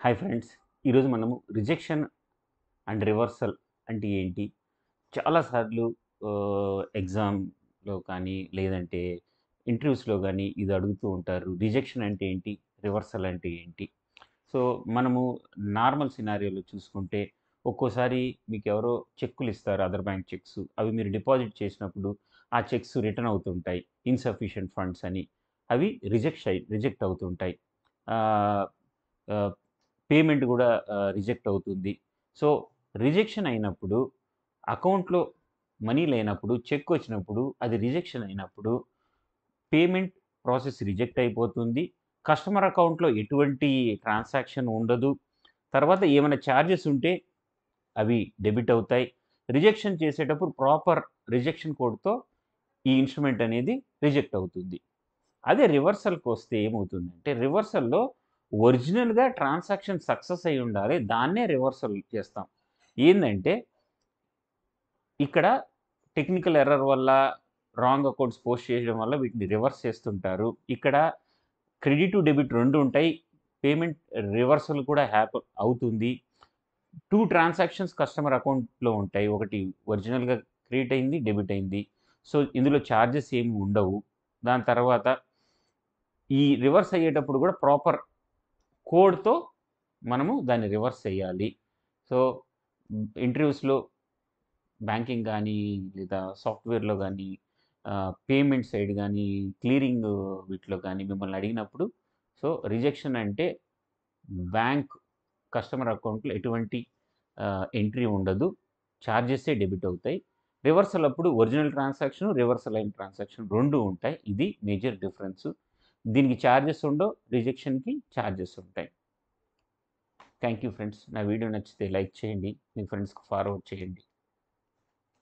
hi friends ఈరోజు మనము rejection and reversal అంటే ఏంటి చాలాసార్లు ఎగ్జామ్లో కానీ లేదంటే ఇంటర్వ్యూస్లో కానీ ఇది అడుగుతూ ఉంటారు రిజెక్షన్ అంటే ఏంటి రివర్సల్ అంటే ఏంటి సో మనము నార్మల్ సినారియోలో చూసుకుంటే ఒక్కోసారి మీకు ఎవరో చెక్కులు ఇస్తారు అదర్ బ్యాంక్ చెక్స్ అవి మీరు డిపాజిట్ చేసినప్పుడు ఆ చెక్స్ రిటర్న్ అవుతుంటాయి ఇన్సఫిషియంట్ ఫండ్స్ అని అవి రిజెక్ట్ అయి రిజెక్ట్ అవుతుంటాయి పేమెంట్ కూడా రిజెక్ట్ అవుతుంది సో రిజెక్షన్ అయినప్పుడు అకౌంట్లో మనీ లేనప్పుడు చెక్ వచ్చినప్పుడు అది రిజెక్షన్ అయినప్పుడు పేమెంట్ ప్రాసెస్ రిజెక్ట్ అయిపోతుంది కస్టమర్ అకౌంట్లో ఎటువంటి ట్రాన్సాక్షన్ ఉండదు తర్వాత ఏమైనా ఛార్జెస్ ఉంటే అవి డెబిట్ అవుతాయి రిజెక్షన్ చేసేటప్పుడు ప్రాపర్ రిజెక్షన్ కోడ్తో ఈ ఇన్స్ట్రుమెంట్ అనేది రిజెక్ట్ అవుతుంది అదే రివర్సల్కి వస్తే ఏమవుతుందంటే రివర్సల్లో ఒరిజినల్గా ట్రాన్సాక్షన్ సక్సెస్ అయి ఉండాలి దాన్నే రివర్సల్ చేస్తాం ఏంటంటే ఇక్కడ టెక్నికల్ ఎర్రర్ వల్ల రాంగ్ అకౌంట్స్ పోస్ట్ చేయడం వల్ల వీటిని రివర్స్ చేస్తుంటారు ఇక్కడ క్రెడిట్ టు డెబిట్ రెండు ఉంటాయి పేమెంట్ రివర్సల్ కూడా హ్యాప్ అవుతుంది టూ ట్రాన్సాక్షన్స్ కస్టమర్ అకౌంట్లో ఉంటాయి ఒకటి ఒరిజినల్గా క్రియేట్ అయింది డెబిట్ అయింది సో ఇందులో ఛార్జెస్ ఏమి ఉండవు దాని తర్వాత ఈ రివర్స్ అయ్యేటప్పుడు కూడా ప్రాపర్ కోడ్తో మనము దాన్ని రివర్స్ చేయాలి సో ఇంటర్వ్యూస్లో బ్యాంకింగ్ కానీ లేదా సాఫ్ట్వేర్లో కానీ పేమెంట్ సైడ్ కానీ క్లియరింగ్ వీటిలో కానీ మిమ్మల్ని అడిగినప్పుడు సో రిజెక్షన్ అంటే బ్యాంక్ కస్టమర్ అకౌంట్లో ఎటువంటి ఎంట్రీ ఉండదు ఛార్జెసే డెబిట్ అవుతాయి రివర్సల్ అప్పుడు ఒరిజినల్ ట్రాన్సాక్షన్ రివర్సల్ అయిన ట్రాన్సాక్షన్ రెండు ఉంటాయి ఇది మేజర్ డిఫరెన్స్ దీనికి ఛార్జెస్ ఉండవు రిజెక్షన్కి ఛార్జెస్ ఉంటాయి థ్యాంక్ యూ ఫ్రెండ్స్ నా వీడియో నచ్చితే లైక్ చేయండి మీ ఫ్రెండ్స్కి ఫార్వర్డ్ చేయండి